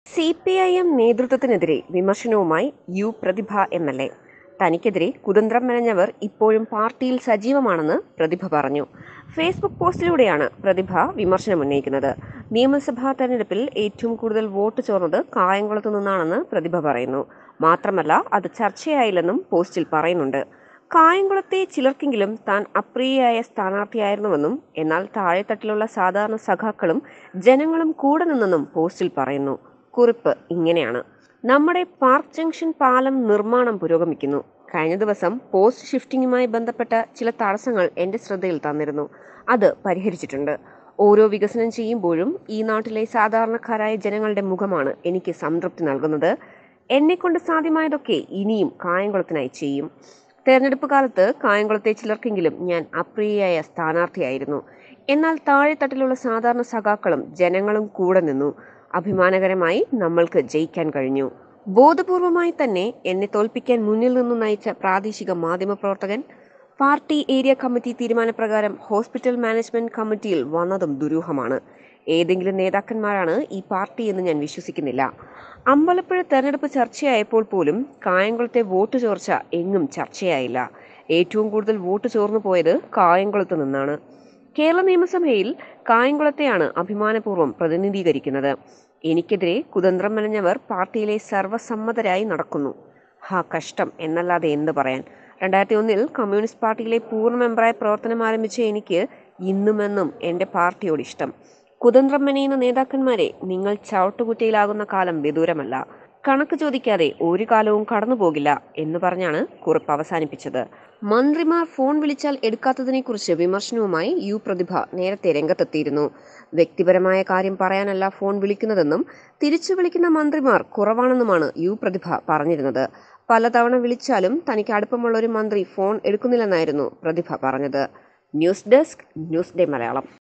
C P I M നേതൃത്വത്തിനെതിരെ വിമർശനവുമായി U Prathibha M L A തനിക്കെതിരെ കുതന്ത്രം മെനഞ്ഞവർ ഇപ്പോഴും പാർട്ടിയിൽ സജീവമാണെന്ന് പ്രതിഭ പറഞ്ഞു ഫേസ്ബുക്ക് പോസ്റ്റിലൂടെയാണ് പ്രതിഭ വിമർശനം ഉന്നയിക്കുന്നത് നിയമസഭാ തെരഞ്ഞെടുപ്പിൽ ഏറ്റവും കൂടുതൽ വോട്ട് ചോർന്നത് കായംകുളത്തു നിന്നാണെന്ന് പ്രതിഭ പറയുന്നു മാത്രമല്ല അത് ചർച്ചയായില്ലെന്നും പോസ്റ്റിൽ പറയുന്നുണ്ട് കായംകുളത്തെ ചിലർക്കെങ്കിലും താൻ അപ്രിയയായ സ്ഥാനാർത്ഥിയായിരുന്നുവെന്നും എന്നാൽ താഴെത്തട്ടിലുള്ള സാധാരണ സഖാക്കളും ജനങ്ങളും കൂടെ നിന്നെന്നും പോസ്റ്റിൽ പറയുന്നു കുറിപ്പ് ഇങ്ങനെയാണ് നമ്മുടെ പാർക്ക് ജംഗ്ഷൻ പാലം നിർമ്മാണം പുരോഗമിക്കുന്നു കഴിഞ്ഞ ദിവസം പോസ്റ്റ് ഷിഫ്റ്റിംഗുമായി ബന്ധപ്പെട്ട ചില തടസ്സങ്ങൾ എൻ്റെ ശ്രദ്ധയിൽ തന്നിരുന്നു അത് പരിഹരിച്ചിട്ടുണ്ട് ഓരോ വികസനം ചെയ്യുമ്പോഴും ഈ നാട്ടിലെ സാധാരണക്കാരായ ജനങ്ങളുടെ മുഖമാണ് എനിക്ക് സംതൃപ്തി നൽകുന്നത് എന്നെക്കൊണ്ട് സാധ്യമായതൊക്കെ ഇനിയും കായംകുളത്തിനായി ചെയ്യും തെരഞ്ഞെടുപ്പ് കാലത്ത് കായംകുളത്തെ ചിലർക്കെങ്കിലും ഞാൻ അപ്രിയയായ സ്ഥാനാർത്ഥിയായിരുന്നു എന്നാൽ താഴെത്തട്ടിലുള്ള സാധാരണ സഖാക്കളും ജനങ്ങളും കൂടെ നിന്നു അഭിമാനകരമായി നമ്മൾക്ക് ജയിക്കാൻ കഴിഞ്ഞു ബോധപൂർവമായി തന്നെ എന്നെ തോൽപ്പിക്കാൻ മുന്നിൽ നിന്നു നയിച്ച പ്രാദേശിക മാധ്യമപ്രവർത്തകൻ പാർട്ടി ഏരിയ കമ്മിറ്റി തീരുമാനപ്രകാരം ഹോസ്പിറ്റൽ മാനേജ്മെന്റ് കമ്മിറ്റിയിൽ വന്നതും ദുരൂഹമാണ് ഏതെങ്കിലും നേതാക്കന്മാരാണ് ഈ പാർട്ടി എന്ന് ഞാൻ വിശ്വസിക്കുന്നില്ല അമ്പലപ്പുഴ തെരഞ്ഞെടുപ്പ് ചർച്ചയായപ്പോൾ പോലും കായംകുളത്തെ വോട്ട് ചോർച്ച എങ്ങും ചർച്ചയായില്ല ഏറ്റവും കൂടുതൽ വോട്ട് ചോർന്നു പോയത് കായംകുളത്ത് നിന്നാണ് കേരള നിയമസഭയിൽ കായംകുളത്തെയാണ് അഭിമാനപൂർവ്വം പ്രതിനിധീകരിക്കുന്നത് എനിക്കെതിരെ കുതന്ത്രം മെനഞ്ഞവർ പാർട്ടിയിലെ സർവ്വസമ്മതരായി നടക്കുന്നു ഹാ കഷ്ടം എന്നല്ലാതെ എന്ത് പറയാൻ രണ്ടായിരത്തി ഒന്നിൽ കമ്മ്യൂണിസ്റ്റ് പാർട്ടിയിലെ പൂർണ്ണ മെമ്പറായി പ്രവർത്തനം ആരംഭിച്ച എനിക്ക് ഇന്നുമെന്നും എൻ്റെ പാർട്ടിയോട് ഇഷ്ടം കുതന്ത്രം മെനയുന്ന നേതാക്കന്മാരെ നിങ്ങൾ ചവിട്ടുകുറ്റയിലാകുന്ന കാലം വിദൂരമല്ല കണക്ക് ചോദിക്കാതെ ഒരു കാലവും കടന്നു പോകില്ല എന്ന് പറഞ്ഞാണ് കുറിപ്പ് അവസാനിപ്പിച്ചത് മന്ത്രിമാർ ഫോൺ വിളിച്ചാൽ എടുക്കാത്തതിനെക്കുറിച്ച് വിമർശനവുമായി യു പ്രതിഭ നേരത്തെ രംഗത്തെത്തിയിരുന്നു വ്യക്തിപരമായ കാര്യം പറയാനല്ല ഫോൺ വിളിക്കുന്നതെന്നും തിരിച്ചു വിളിക്കുന്ന മന്ത്രിമാർ കുറവാണെന്നുമാണ് യു പ്രതിഭ പറഞ്ഞിരുന്നത് പലതവണ വിളിച്ചാലും തനിക്ക് അടുപ്പമുള്ള ഒരു മന്ത്രി ഫോൺ എടുക്കുന്നില്ലെന്നായിരുന്നു പ്രതിഭ പറഞ്ഞത് news desk news day Malayalam